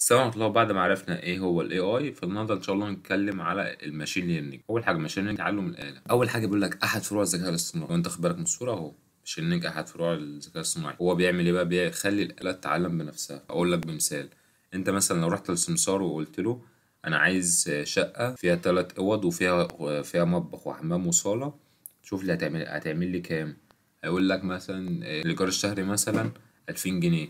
السلام ورحمة الله بعد ما عرفنا ايه هو الاي اي فالنهارده ان شاء الله هنتكلم على الماشين ليرنينج اول حاجه ماشين ليرنينج تعلم الاله اول حاجه بيقول لك احد فروع الذكاء الاصطناعي وانت خد بالك من الصوره اهو ماشين ليرنينج احد فروع الذكاء الاصطناعي هو بيعمل ايه بقى بيخلي الاله تتعلم بنفسها اقول لك بمثال انت مثلا لو رحت للسمسار وقلت له انا عايز شقه فيها ثلاث اوض وفيها فيها مطبخ وحمام وصاله شوف لي هتعمل هتعمل لي كام هيقول لك مثلا الايجار الشهري مثلا 2000 جنيه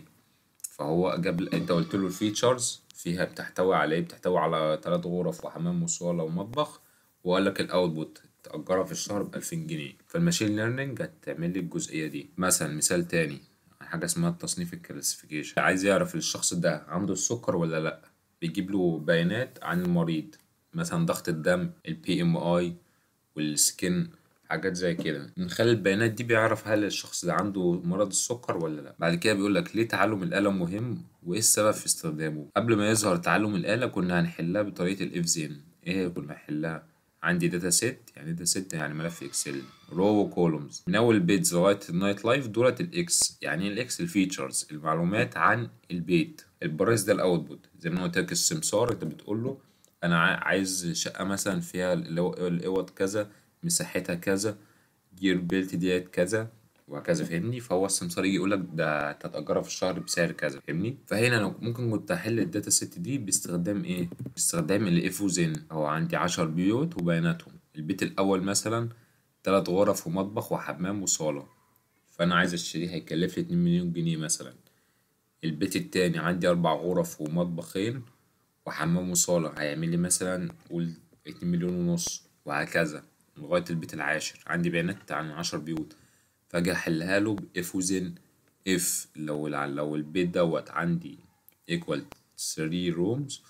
فهو جاب انت قلت له الفيتشرز فيها بتحتوي على ايه بتحتوي على ثلاث غرف وحمام وصاله ومطبخ وقال لك الاوتبوت تأجرها في الشهر ب 2000 جنيه فالماشين ليرنينج هتعمل لي الجزئيه دي مثلا مثال تاني حاجه اسمها التصنيف الكلاسيفيكيشن عايز يعرف الشخص ده عنده السكر ولا لا بيجيب له بيانات عن المريض مثلا ضغط الدم البي ام اي والسكن حاجات زي كده من خلال البيانات دي بيعرف هل الشخص ده عنده مرض السكر ولا لا بعد كده بيقول لك ليه تعلم الآلة مهم وايه السبب في استخدامه قبل ما يظهر تعلم الآلة كنا هنحلها بطريقة الاف زين ايه هي كنا هنحلها عندي داتا سيت يعني داتا سيت يعني ملف اكسل رو وكولومز من اول بيتز لغايه النايت لايف دولت الاكس يعني الاكس الفيتشرز المعلومات عن البيت البرايس ده الاوتبوت زي ما قلت لك السمسار انت بتقول له انا عايز شقه مثلا فيها الاوض كذا مساحتها كذا جير بيلت ديت كذا وهكذا فاهمني فهو السمسار يجي يقول لك ده هتأجرها في الشهر بسعر كذا فاهمني فهنا انا ممكن كنت احل الداتا سيت دي باستخدام ايه باستخدام الاف وزن هو عندي عشر بيوت وبياناتهم البيت الاول مثلا تلات غرف ومطبخ وحمام وصالة فانا عايز اشتريه هيكلف لي اتنين مليون جنيه مثلا البيت التاني عندي اربع غرف ومطبخين وحمام وصالة هيعمل لي مثلا قول اتنين مليون ونص وهكذا لغاية البيت العاشر عندي بيانات عن عشر بيوت فاجي احلها له باف وزن اف لو لو البيت دوت عندي ايكوال 3 رومز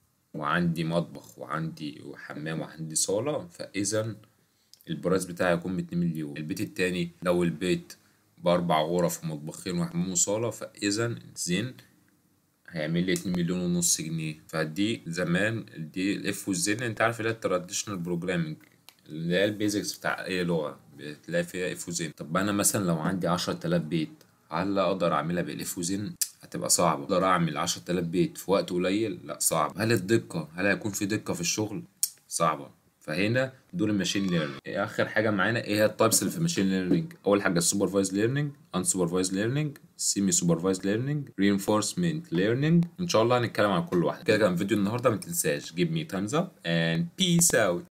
وعندي مطبخ وعندي حمام وعندي صالة فإذا البرايس بتاعي هيكون باتنين مليون البيت التاني لو البيت بأربع غرف ومطبخين وحمام وصالة فإذا زين هيعمل لي اتنين مليون ونص جنيه فدي زمان دي الاف والزن انت عارف اللي هي التراديشنال بروجرامينج اللي هي البيزكس بتاع اي لغة بتلاقي فيها اف وزن طب انا مثلا لو عندي عشرة آلاف بيت هل اقدر اعملها بالاف وزن هتبقى صعبة اقدر اعمل عشرة آلاف بيت في وقت قليل لا صعب هل الدقة هل هيكون في دقة في الشغل صعبة فهنا دور الماشين ليرنينج اخر حاجه معانا ايه هي التايبس اللي في الماشين ليرنينج اول حاجه السوبرفايز ليرنينج ان سوبرفايز ليرنينج سيمي سوبرفايز ليرنينج رينفورسمنت ليرنينج ان شاء الله هنتكلم عن كل واحده كده كان فيديو النهارده ما تنساش جيب مي تايمز اب اند بيس اوت